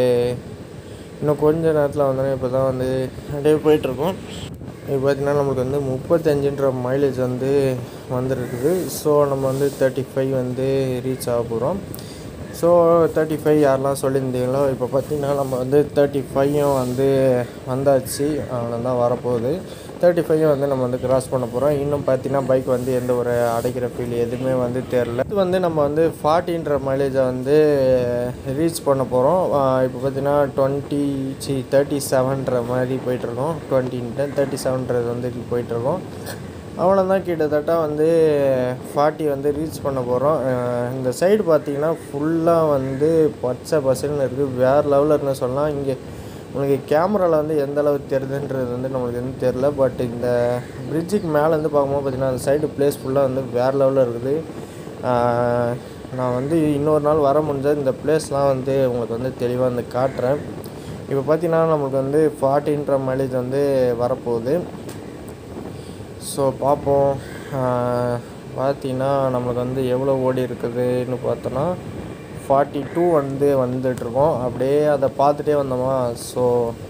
இன்னும் கொஞ்ச நேரத்தில் வந்தோடனே இப்போ தான் வந்து அப்படியே போயிட்டுருக்கோம் இப்போ பார்த்தீங்கன்னா நம்மளுக்கு வந்து முப்பத்தஞ்சுன்ற மைலேஜ் வந்து வந்துருக்குது ஸோ நம்ம வந்து தேர்ட்டி ஃபைவ் வந்து ரீச் ஆக போகிறோம் ஸோ தேர்ட்டி ஃபைவ் யாரெல்லாம் சொல்லியிருந்தீங்களோ இப்போ பார்த்தீங்கன்னா நம்ம வந்து தேர்ட்டி ஃபைவும் வந்து வந்தாச்சு அவ்வளோதான் வரப்போகுது தேர்ட்டி ஃபைவ் வந்து நம்ம வந்து கிராஸ் பண்ண போகிறோம் இன்னும் பார்த்தீங்கன்னா பைக் வந்து எந்த ஒரு அடைக்கிற ஃபீல் எதுவுமே வந்து தெரில இது வந்து நம்ம வந்து ஃபார்ட்டின்ற மைலேஜை வந்து ரீச் பண்ண போகிறோம் இப்போ பார்த்தீங்கன்னா டுவெண்ட்டி சி தேர்ட்டி செவன்ற மாதிரி போயிட்டுருக்கோம் டுவெண்ட்டின்ட்டு தேர்ட்டி செவன்றது வந்து போயிட்டுருக்கோம் அவ்வளோதான் கிட்டத்தட்ட வந்து ஃபார்ட்டி வந்து ரீச் பண்ண போகிறோம் இந்த சைடு பார்த்தீங்கன்னா ஃபுல்லாக வந்து பச்சை பசல்னு இருக்குது வேறு லெவலில் இருக்குன்னு சொல்லலாம் இங்கே உங்களுக்கு கேமராவில் வந்து எந்த அளவுக்கு தெரியுதுன்றது வந்து நம்மளுக்கு வந்து தெரில பட் இந்த பிரிட்ஜுக்கு மேலே வந்து பார்க்கும்போது பார்த்தீங்கன்னா அந்த சைடு பிளேஸ் ஃபுல்லாக வந்து வேறு லெவலில் இருக்குது ஆஹ் நான் வந்து இன்னொரு நாள் வர முடிஞ்சால் இந்த பிளேஸ்லாம் வந்து உங்களுக்கு வந்து தெளிவாக வந்து காட்டுறேன் இப்போ பார்த்தீங்கன்னா நம்மளுக்கு வந்து ஃபார்ட்டின்ற மைலேஜ் வந்து வரப்போகுது ஸோ பார்ப்போம் பார்த்தீங்கன்னா நம்மளுக்கு வந்து எவ்வளோ ஓடி இருக்குதுன்னு பார்த்தோன்னா ஃபார்ட்டி டூ வந்து வந்துட்டுருக்கோம் அப்படியே அதை பார்த்துட்டே வந்தோமா ஸோ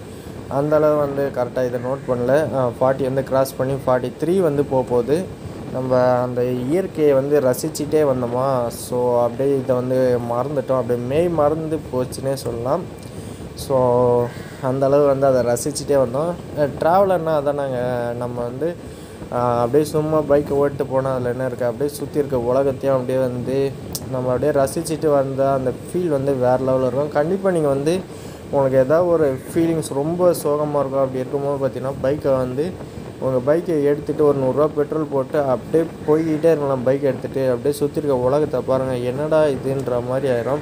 அந்தளவு வந்து கரெக்டாக இதை நோட் பண்ணல ஃபார்ட்டி வந்து கிராஸ் பண்ணி ஃபார்ட்டி த்ரீ வந்து போக போகுது நம்ம அந்த இயற்கையை வந்து ரசிச்சுட்டே வந்தோமா ஸோ அப்படியே இதை வந்து மறந்துட்டோம் அப்படியே மெய் மறந்து போச்சுன்னே சொல்லலாம் ஸோ அந்த அளவு வந்து அதை ரசிச்சுட்டே வந்தோம் ட்ராவலர்னா அதான் நாங்கள் நம்ம வந்து ஆஹ், அப்படியே சும்மா பைக்கை ஓட்டு போனால் அதில் என்ன இருக்குது அப்படியே சுற்றி இருக்க உலகத்தையும் அப்படியே வந்து நம்ம அப்படியே ரசிச்சுட்டு வந்தால் அந்த ஃபீல் வந்து வேறு லெவலில் இருக்கும் கண்டிப்பாக நீங்கள் வந்து உங்களுக்கு ஏதாவது ஒரு ஃபீலிங்ஸ் ரொம்ப சோகமாக இருக்கும் அப்படி இருக்கும்போது பார்த்தீங்கன்னா பைக்கை வந்து உங்கள் பைக்கை எடுத்துகிட்டு ஒரு நூறுரூவா பெட்ரோல் போட்டு அப்படியே போய்கிட்டே இருக்கலாம் பைக் எடுத்துகிட்டு அப்படியே சுற்றி இருக்க உலகத்தை பாருங்கள் என்னடா இதுன்ற மாதிரி ஆயிரும்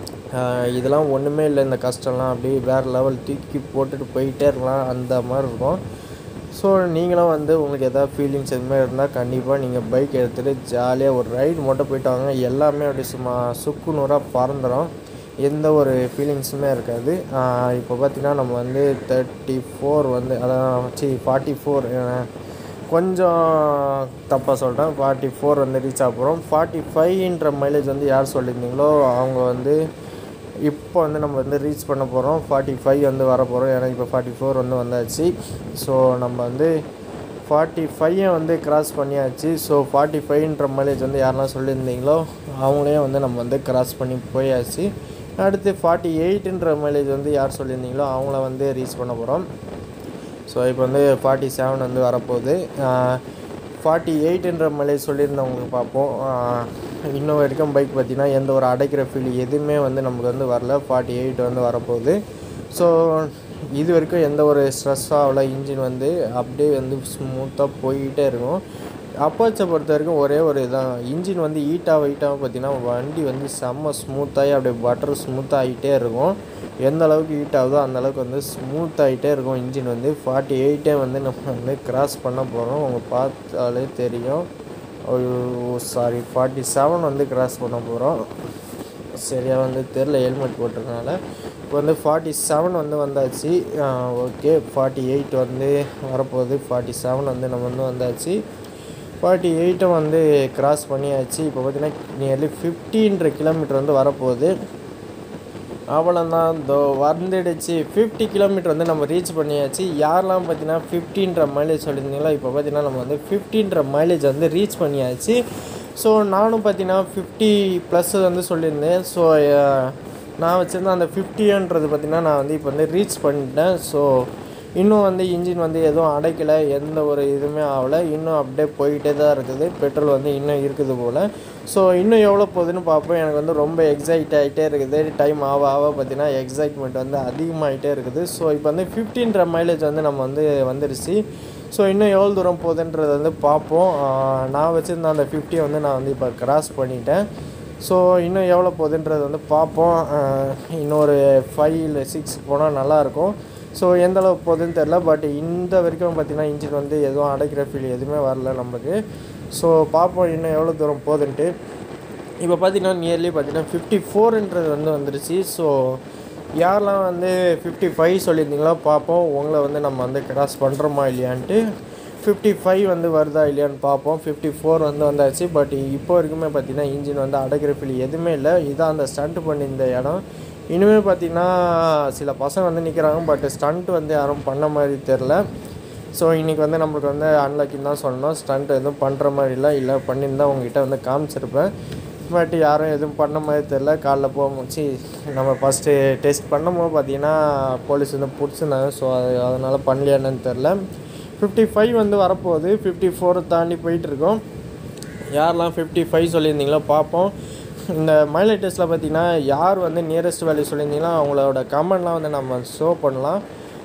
ஆஹ் இதெல்லாம் ஒன்றுமே இல்லை இந்த கஷ்டம்லாம் அப்படியே வேறு லெவல் தூக்கி போட்டுட்டு போயிட்டே இருக்கலாம் அந்த மாதிரி இருக்கும் ஸோ நீங்களும் வந்து உங்களுக்கு எதாவது ஃபீலிங்ஸ் எதுவுமே இருந்தால் கண்டிப்பாக நீங்கள் பைக் எடுத்துகிட்டு ஜாலியாக ஒரு ரைடு மட்டும் போயிட்டு வாங்க எல்லாமே அப்படியே சும்மா சுக்கு நூறாக பறந்துடும் எந்த ஒரு ஃபீலிங்ஸுமே இருக்காது ஆஹ் இப்போ பார்த்தீங்கன்னா நம்ம வந்து தேர்ட்டி ஃபோர் வந்து அதான் சி ஃபார்ட்டி ஃபோர் கொஞ்சம் தப்பாக சொல்லிட்டேன் ஃபார்ட்டி ஃபோர் வந்து ரீச் ஆக போகிறோம் ஃபார்ட்டி ஃபைவ்ன்ற மைலேஜ் வந்து யார் சொல்லியிருந்தீங்களோ அவங்க வந்து இப்போ வந்து நம்ம வந்து ரீச் பண்ண போகிறோம் ஃபார்ட்டி ஃபைவ் வந்து வர போகிறோம் ஏன்னா இப்போ ஃபார்ட்டி ஃபோர் வந்து வந்தாச்சு ஸோ நம்ம வந்து ஃபார்ட்டி ஃபைவை வந்து கிராஸ் பண்ணியாச்சு ஸோ ஃபார்ட்டி ஃபைவ்ன்ற மைலேஜ் வந்து யாரெல்லாம் சொல்லியிருந்தீங்களோ அவங்களையும் வந்து நம்ம வந்து கிராஸ் பண்ணி போயாச்சு அடுத்து ஃபார்ட்டி எயிட்டுன்ற மைலேஜ் வந்து யார் சொல்லியிருந்தீங்களோ அவங்கள வந்து ரீச் பண்ண போகிறோம் ஸோ இப்போ வந்து ஃபார்ட்டி செவன் வந்து வரப்போகுது ஃபார்ட்டி எயிட்டுன்ற மைலேஜ் சொல்லியிருந்தவங்களுக்கு பார்ப்போம் ஆஹ் இன்னும் வரைக்கும் பைக் பார்த்தீங்கன்னா எந்த ஒரு அடைக்கிற ஃபீல் எதுவுமே வந்து நமக்கு வந்து வரல ஃபார்ட்டி எயிட் வந்து வரப்போகுது ஸோ இது வரைக்கும் எந்த ஒரு ஸ்ட்ரெஸ் ஆகல இன்ஜின் வந்து அப்படியே வந்து ஸ்மூத்தாக போய்கிட்டே இருக்கும் அப்போச்சை பொறுத்த வரைக்கும் ஒரே ஒரு இதான் இன்ஜின் வந்து ஹீட்டாக ஹீட்டாக பார்த்தீங்கன்னா வண்டி வந்து செம்ம ஸ்மூத்தாகி அப்படியே பட்டர் ஸ்மூத்தாக ஆகிட்டே இருக்கும் எந்த அளவுக்கு ஹீட் ஆகுதோ அந்த அளவுக்கு வந்து ஸ்மூத் ஆகிட்டே இருக்கும் இன்ஜின் வந்து ஃபார்ட்டி எயிட்டே வந்து நம்ம வந்து கிராஸ் பண்ண போகிறோம் அவங்க பார்த்தாலே தெரியும் சாரி ஃபார்ட்டி செவன் வந்து கிராஸ் பண்ண போகிறோம் சரியாக வந்து தெரில ஹெல்மெட் போட்டிருக்கனால இப்போ வந்து ஃபார்ட்டி செவன் வந்து வந்தாச்சு ஓகே ஃபார்ட்டி எயிட் வந்து வரப்போகுது ஃபார்ட்டி செவன் வந்து நம்ம வந்து வந்தாச்சு ஃபார்ட்டி எயிட்டும் வந்து கிராஸ் பண்ணியாச்சு இப்போ பார்த்தீங்கன்னா நியர்லி ஃபிஃப்டின்ற கிலோமீட்டர் வந்து வரப்போகுது அவ்வளோதான் இதோ வந்துடுச்சு ஃபிஃப்டி கிலோமீட்டர் வந்து நம்ம ரீச் பண்ணியாச்சு யாரெல்லாம் பார்த்தீங்கன்னா ஃபிஃப்டின்ற மைலேஜ் சொல்லியிருந்தீங்களோ இப்போ பார்த்தீங்கன்னா நம்ம வந்து ஃபிஃப்டின்ற மைலேஜ் வந்து ரீச் பண்ணியாச்சு ஸோ நானும் பார்த்தீங்கன்னா ஃபிஃப்டி ப்ளஸ் வந்து சொல்லியிருந்தேன் ஸோ நான் வச்சுருந்த அந்த ஃபிஃப்டின்றது பார்த்தீங்கன்னா நான் வந்து இப்போ வந்து ரீச் பண்ணிட்டேன் ஸோ இன்னும் வந்து இன்ஜின் வந்து எதுவும் அடைக்கலை எந்த ஒரு இதுவுமே ஆகலை இன்னும் அப்படியே போயிட்டே தான் இருக்குது பெட்ரோல் வந்து இன்னும் இருக்குது போல் ஸோ இன்னும் எவ்வளோ போகுதுன்னு பார்ப்போம் எனக்கு வந்து ரொம்ப எக்ஸைட் ஆகிட்டே இருக்குது டைம் ஆக ஆக பார்த்தீங்கன்னா எக்ஸைட்மெண்ட் வந்து அதிகமாகிட்டே இருக்குது ஸோ இப்போ வந்து ஃபிஃப்டீன்ற மைலேஜ் வந்து நம்ம வந்து வந்துருச்சு ஸோ இன்னும் எவ்வளோ தூரம் போகுதுன்றது வந்து பார்ப்போம் ஆஹ் நான் வச்சுருந்த அந்த ஃபிஃப்டியை வந்து நான் வந்து இப்போ கிராஸ் பண்ணிட்டேன் ஸோ இன்னும் எவ்வளோ போகுதுன்றது வந்து பார்ப்போம் ஆஹ் இன்னொரு ஃபைவ் இல்லை சிக்ஸ் போனால் நல்லாயிருக்கும் ஸோ எந்த அளவுக்கு போகுதுன்னு தெரில பட் இந்த வரைக்கும் பார்த்திங்கன்னா இன்ஜின் வந்து எதுவும் அடைக்கிற ஃபீல் எதுவுமே வரல நமக்கு ஸோ பார்ப்போம் இன்னும் எவ்வளோ தூரம் போகுதுன்ட்டு இப்போ பார்த்தீங்கன்னா நியர்லி பார்த்தீங்கன்னா ஃபிஃப்டி ஃபோர்ன்றது வந்து வந்துருச்சு ஸோ யாரெல்லாம் வந்து ஃபிஃப்டி ஃபைவ் சொல்லியிருந்தீங்களோ பார்ப்போம் உங்களை வந்து நம்ம வந்து கிராஸ் பண்ணுறோமா இல்லையான்ட்டு ஃபிஃப்டி ஃபைவ் வந்து வருதா இல்லையான்னு பார்ப்போம் ஃபிஃப்டி ஃபோர் வந்து வந்தாச்சு பட் இப்போ வரைக்குமே பார்த்தீங்கன்னா இன்ஜின் வந்து அடைக்கிற ஃபீல் எதுவுமே இல்லை இதான் அந்த ஸ்டண்ட் பண்ணியிருந்த இடம் இனிமேல் பார்த்தீங்கன்னா சில பசங்க வந்து நிற்கிறாங்க பட் ஸ்டண்ட் வந்து யாரும் பண்ண மாதிரி தெரில ஸோ இன்றைக்கி வந்து நம்மளுக்கு வந்து அன்லக்கின்னு தான் சொல்லணும் ஸ்டண்ட் எதுவும் பண்ணுற மாதிரி இல்லை இல்லை பண்ணியிருந்தா உங்ககிட்ட வந்து காமிச்சிருப்பேன் பட் யாரும் எதுவும் பண்ண மாதிரி தெரில காலைல போகும்போச்சு நம்ம ஃபஸ்ட்டு டெஸ்ட் பண்ணும்போது பார்த்தீங்கன்னா போலீஸ் வந்து பிடிச்சிருந்தாங்க ஸோ அது அதனால் பண்ணலையான்னு தெரில ஃபிஃப்டி ஃபைவ் வந்து வரப்போகுது ஃபிஃப்டி ஃபோரை தாண்டி போயிட்டுருக்கோம் யாரெல்லாம் ஃபிஃப்டி ஃபைவ் சொல்லியிருந்தீங்களோ பார்ப்போம் இந்த மைலேஜ் டெஸ்ட்டில் பார்த்தீங்கன்னா யார் வந்து நியரஸ்ட் வேல்யூ சொல்லியிருந்தீங்களோ அவங்களோட கமெண்ட்லாம் வந்து நம்ம ஷோ பண்ணலாம்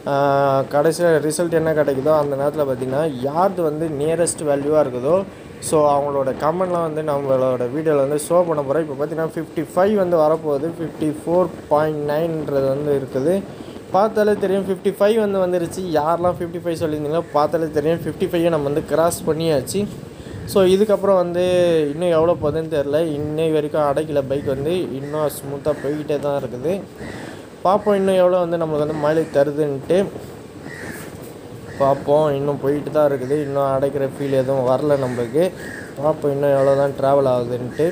கடைசியில் ரிசல்ட் என்ன கிடைக்குதோ அந்த நேரத்தில் பார்த்தீங்கன்னா யார்து வந்து நியரஸ்ட் வேல்யூவாக இருக்குதோ ஸோ அவங்களோட கமெண்ட்லாம் வந்து நம்மளோட வீடியோவில் வந்து ஷோ பண்ண போகிறோம் இப்போ பார்த்தீங்கன்னா ஃபிஃப்டி ஃபைவ் வந்து வரப்போகுது ஃபிஃப்டி ஃபோர் பாயிண்ட் நைன்றது வந்து இருக்குது பார்த்தாலே தெரியும் ஃபிஃப்டி ஃபைவ் வந்து வந்துருச்சு யாரெல்லாம் ஃபிஃப்டி ஃபைவ் சொல்லியிருந்தீங்களோ பார்த்தாலே தெரியும் ஃபிஃப்டி ஃபைவை நம்ம வந்து கிராஸ் பண்ணியாச்சு ஸோ இதுக்கப்புறம் வந்து இன்னும் எவ்வளோ போகுதுன்னு தெரில இன்னை வரைக்கும் அடைக்கல பைக் வந்து இன்னும் ஸ்மூத்தாக போய்கிட்டே தான் இருக்குது பார்ப்போம் இன்னும் எவ்வளோ வந்து நம்மளுக்கு வந்து மைலேஜ் தருதுன்ட்டு பார்ப்போம் இன்னும் போயிட்டு தான் இருக்குது இன்னும் அடைக்கிற ஃபீல் எதுவும் வரல நம்மளுக்கு பார்ப்போம் இன்னும் எவ்வளோ தான் ட்ராவல் ஆகுதுன்ட்டு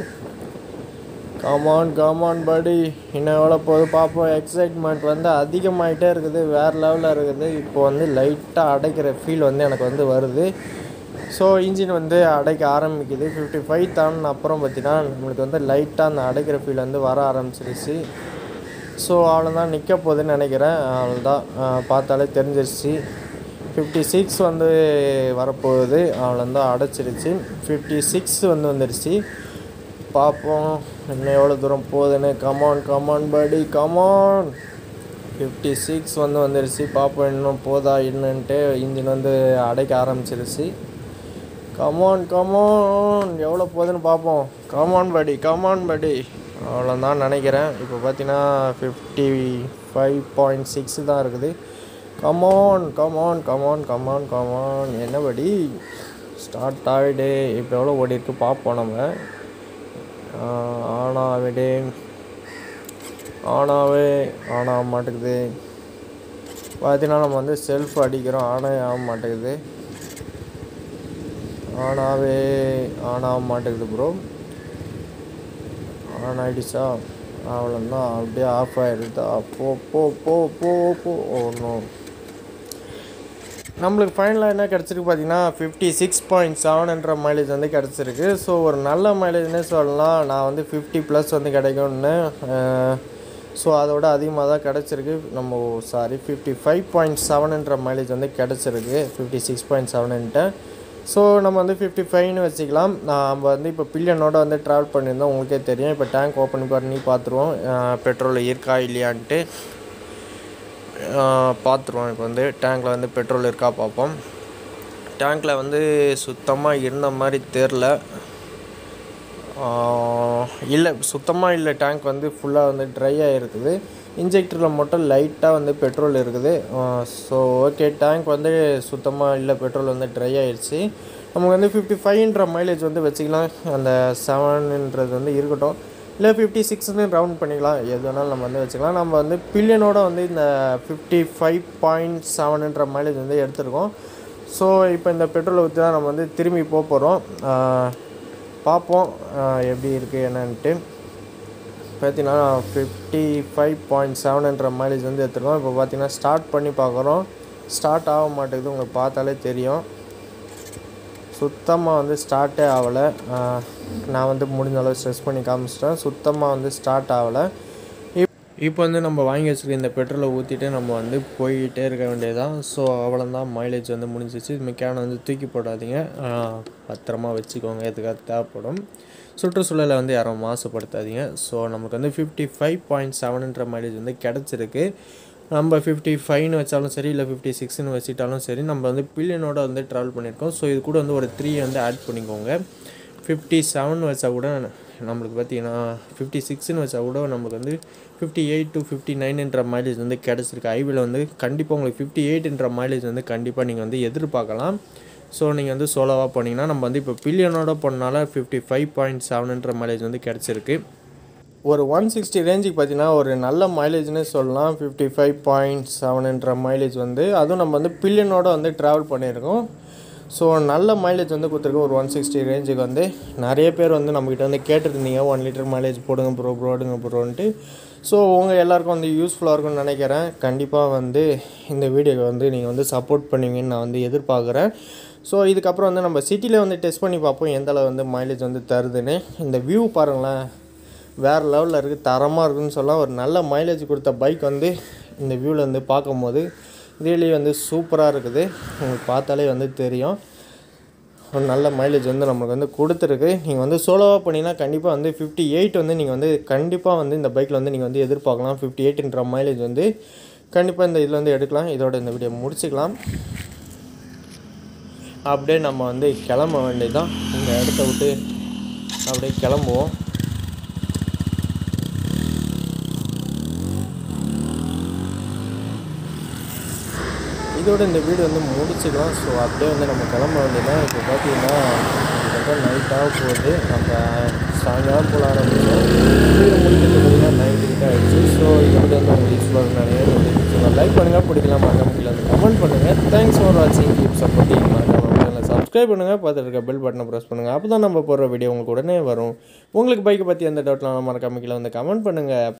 காமான் காமான் படி இன்னும் எவ்வளோ போகுது பார்ப்போம் எக்ஸைட்மெண்ட் வந்து அதிகமாகிட்டே இருக்குது வேறு லெவலில் இருக்குது இப்போ வந்து லைட்டாக அடைக்கிற ஃபீல் வந்து எனக்கு வந்து வருது ஸோ இன்ஜின் வந்து அடைக்க ஆரம்பிக்குது ஃபிஃப்டி ஃபைவ் தாண்டின அப்புறம் பார்த்தீங்கன்னா நம்மளுக்கு வந்து லைட்டாக அந்த அடைக்கிற ஃபீல் வந்து வர ஆரம்பிச்சிருச்சு ஸோ அவ்வளோதான் நிற்க போகுதுன்னு நினைக்கிறேன் அவ்வளோதான் பார்த்தாலே தெரிஞ்சிருச்சு ஃபிஃப்டி சிக்ஸ் வந்து வரப்போகுது அவ்வளோதான் அடைச்சிருச்சு ஃபிஃப்டி சிக்ஸ் வந்து வந்துருச்சு பார்ப்போம் இன்னும் எவ்வளோ தூரம் போகுதுன்னு கமான் கமான் படி கமான் ஃபிஃப்டி சிக்ஸ் வந்து வந்துருச்சு பார்ப்போம் இன்னும் போதா என்னன்ட்டு இன்ஜின் வந்து அடைக்க ஆரம்பிச்சிருச்சு கமான் கமான் எவ்வளோ போகுதுன்னு பார்ப்போம் கமான் படி கமான் படி அவ்வளோதான் நினைக்கிறேன் இப்போ பார்த்தீங்கன்னா ஃபிஃப்டி ஃபைவ் பாயிண்ட் சிக்ஸ் தான் இருக்குது come on come on come on come on come on என்ன படி ஸ்டார்ட் ஆகிடு இப்போ எவ்வளோ ஓடி இருக்கு பார்ப்போம் நம்ம ஆனாவிடு ஆனாவே ஆனாக மாட்டேங்குது பார்த்தீங்கன்னா நம்ம வந்து செல்ஃப் அடிக்கிறோம் ஆனே ஆக மாட்டேங்குது ஆனாவே ஆனாக மாட்டேங்குது ப்ரோ ஆன் ஆகிடுச்சா அவ்வளோதான் அப்படியே ஆஃப் ஆகிடுதா போ போ போ போ போ ஒன்றும் நம்மளுக்கு ஃபைனலாக என்ன கிடச்சிருக்கு பார்த்தீங்கன்னா ஃபிஃப்டி சிக்ஸ் பாயிண்ட் செவன்ன்ற மைலேஜ் வந்து கிடச்சிருக்கு ஸோ ஒரு நல்ல மைலேஜ்னே சொல்லலாம் நான் வந்து ஃபிஃப்டி ப்ளஸ் வந்து கிடைக்கும்னு ஸோ அதோட அதிகமாக தான் கிடச்சிருக்கு நம்ம சாரி ஃபிஃப்டி ஃபைவ் பாயிண்ட் செவன்ன்ற மைலேஜ் வந்து கிடச்சிருக்கு ஃபிஃப்டி சிக்ஸ் பாயிண்ட் செவனுன்ட்டு ஸோ நம்ம வந்து ஃபிஃப்டி ஃபைவ்னு வச்சுக்கலாம் நம்ம வந்து இப்போ பில்லியனோட வந்து ட்ராவல் பண்ணியிருந்தோம் உங்களுக்கே தெரியும் இப்போ டேங்க் ஓப்பன் பண்ணி பார்த்துருவோம் பெட்ரோல் இருக்கா இல்லையான்ட்டு பார்த்துருவோம் இப்போ வந்து டேங்கில் வந்து பெட்ரோல் இருக்கா பார்ப்போம் டேங்க்கில் வந்து சுத்தமாக இருந்த மாதிரி தெரில இல்லை சுத்தமாக இல்லை டேங்க் வந்து ஃபுல்லாக வந்து ட்ரை ஆகிருக்குது இன்ஜெக்டரில் மட்டும் லைட்டாக வந்து பெட்ரோல் இருக்குது ஸோ ஓகே டேங்க் வந்து சுத்தமாக இல்லை பெட்ரோல் வந்து ட்ரை ஆயிடுச்சு நமக்கு வந்து ஃபிஃப்டி ஃபைவ்ன்ற மைலேஜ் வந்து வச்சுக்கலாம் அந்த செவன்ன்றது வந்து இருக்கட்டும் இல்லை ஃபிஃப்டி சிக்ஸ்னு ரவுண்ட் பண்ணிக்கலாம் எது வேணாலும் நம்ம வந்து வச்சுக்கலாம் நம்ம வந்து பில்லியனோட வந்து இந்த ஃபிஃப்டி ஃபைவ் பாயிண்ட் செவனுன்ற மைலேஜ் வந்து எடுத்திருக்கோம் ஸோ இப்போ இந்த பெட்ரோலை ஊற்றி தான் நம்ம வந்து திரும்பி போக போகிறோம் பார்ப்போம் ஆஹ் எப்படி இருக்குது என்னன்ட்டு பார்த்தீங்கன்னா ஃபிஃப்டி ஃபைவ் பாயிண்ட் செவனுன்ற மைலேஜ் வந்து எடுத்துருக்கோம் இப்போ பார்த்தீங்கன்னா ஸ்டார்ட் பண்ணி பார்க்குறோம் ஸ்டார்ட் ஆக மாட்டேங்குது உங்களுக்கு பார்த்தாலே தெரியும் சுத்தமாக வந்து ஸ்டார்ட்டே ஆகலை நான் வந்து முடிஞ்ச அளவு ஸ்ட்ரெஸ் பண்ணி காமிச்சிட்டேன் சுத்தமாக வந்து ஸ்டார்ட் ஆகலை இப்போ வந்து நம்ம வாங்கி வச்சுருக்க இந்த பெட்ரோலை ஊற்றிட்டு நம்ம வந்து போய்கிட்டே இருக்க வேண்டியதுதான் ஸோ அவ்வளோதான் மைலேஜ் வந்து முடிஞ்சிச்சு மெக்கானை வந்து தூக்கி போடாதீங்க ஆஹ் பத்திரமா வச்சுக்கோங்க எதுக்காக தேவைப்படும் சுற்றுச்சூழலை வந்து யாரும் மாசுபடுத்தாதீங்க ஸோ நமக்கு வந்து ஃபிஃப்டி ஃபைவ் பாயிண்ட் செவனுன்ற மைலேஜ் வந்து கிடச்சிருக்கு நம்ம ஃபிஃப்டி ஃபைவ்னு வச்சாலும் சரி இல்லை ஃபிஃப்டி சிக்ஸ்னு வச்சுட்டாலும் சரி நம்ம வந்து பில்லியனோட வந்து ட்ராவல் பண்ணியிருக்கோம் ஸோ இது கூட வந்து ஒரு த்ரீ வந்து ஆட் பண்ணிக்கோங்க ஃபிஃப்டி செவன் வச்சா கூட நம்மளுக்கு பார்த்தீங்கன்னா ஃபிஃப்டி சிக்ஸ்னு வச்சா கூட நம்மளுக்கு வந்து ஃபிஃப்டி எயிட் டு ஃபிஃப்டி நைன்ன்ற மைலேஜ் வந்து கிடச்சிருக்கு ஐவில் வந்து கண்டிப்பாக உங்களுக்கு ஃபிஃப்டி எயிட்ன்ற மைலேஜ் வந்து கண்டிப்பாக நீங்கள் வந்து எதிர்பார்க்கலாம் ஸோ நீங்கள் வந்து சோலோவாக போனீங்கன்னா நம்ம வந்து இப்போ பில்லியனோட போனால ஃபிஃப்டி ஃபைவ் பாயிண்ட் செவனுன்ற மைலேஜ் வந்து கிடச்சிருக்கு ஒரு ஒன் சிக்ஸ்டி ரேஞ்சுக்கு பார்த்தீங்கன்னா ஒரு நல்ல மைலேஜ்னு சொல்லலாம் ஃபிஃப்டி ஃபைவ் பாயிண்ட் செவனுன்ற மைலேஜ் வந்து அதுவும் நம்ம வந்து பில்லியனோட வந்து ட்ராவல் பண்ணியிருக்கோம் ஸோ நல்ல மைலேஜ் வந்து கொடுத்துருக்கோம் ஒரு ஒன் சிக்ஸ்டி ரேஞ்சுக்கு வந்து நிறைய பேர் வந்து நம்மக்கிட்ட வந்து கேட்டிருந்தீங்க ஒன் லிட்டர் மைலேஜ் போடுங்க ப்ரோ போடுங்க ப்ரோன்ட்டு ஸோ உங்கள் எல்லாருக்கும் வந்து யூஸ்ஃபுல்லாக இருக்கும்னு நினைக்கிறேன் கண்டிப்பாக வந்து இந்த வீடியோவை வந்து நீங்கள் வந்து சப்போர்ட் பண்ணுவீங்கன்னு நான் வந்து எதிர்பார்க்குறேன் ஸோ இதுக்கப்புறம் வந்து நம்ம சிட்டியில் வந்து டெஸ்ட் பண்ணி பார்ப்போம் எந்த அளவு வந்து மைலேஜ் வந்து தருதுன்னு இந்த வியூ பாருங்களேன் வேறு லெவலில் இருக்குது தரமாக இருக்குன்னு சொல்லலாம் ஒரு நல்ல மைலேஜ் கொடுத்த பைக் வந்து இந்த வியூவில் வந்து பார்க்கும்போது ரியலி வந்து சூப்பராக இருக்குது உங்களுக்கு பார்த்தாலே வந்து தெரியும் ஒரு நல்ல மைலேஜ் வந்து நம்மளுக்கு வந்து கொடுத்துருக்கு நீங்கள் வந்து சோலோவாக பண்ணிங்கன்னா கண்டிப்பாக வந்து ஃபிஃப்டி எயிட் வந்து நீங்கள் வந்து கண்டிப்பாக வந்து இந்த பைக்கில் வந்து நீங்கள் வந்து எதிர்பார்க்கலாம் ஃபிஃப்டி எயிட்ன்ற மைலேஜ் வந்து கண்டிப்பாக இந்த இதில் வந்து எடுக்கலாம் இதோட இந்த வீடியோ முடிச்சுக்கலாம் அப்படியே நம்ம வந்து கிளம்ப வேண்டியதுதான் இந்த இடத்த விட்டு அப்படியே கிளம்புவோம் இதோட இந்த வீடியோ வந்து முடிச்சுக்கலாம் ஸோ அப்படியே வந்து நம்ம கிளம்ப வேண்டியதான் இப்போ பார்த்தீங்கன்னா கிட்டத்தட்ட நைட்டாக போகுது நம்ம சாயங்காலம் போல ஆரம்பிச்சோம் வீடு முடிக்கிறது பார்த்தீங்கன்னா நைட்டு கிட்ட ஆயிடுச்சு ஸோ இது வந்து வந்து உங்களுக்கு யூஸ்ஃபுல்லாக நினைக்கிறேன் லைக் பண்ணுங்கள் பிடிக்கலாம் மறக்காம கீழே வந்து கமெண்ட் பண்ணுங்கள் தேங்க்ஸ் ஃபார் வாட்சிங் கீப் சப்போர்ட்டிங் மறக்காம சேனலை சப்ஸ்கிரைப் பண்ணுங்கள் பார்த்துட்டு இருக்க பெல் பட்டனை ப்ரெஸ் பண்ணுங்கள் அப்போ தான் நம்ம போடுற வீடியோ உங்களுக்கு உடனே வரும் உங்களுக்கு பைக்கை பற்றி எந்த டவுட்லாம் மறக்காம கீழே வந்து கமெண்ட் பண்ணுங்கள்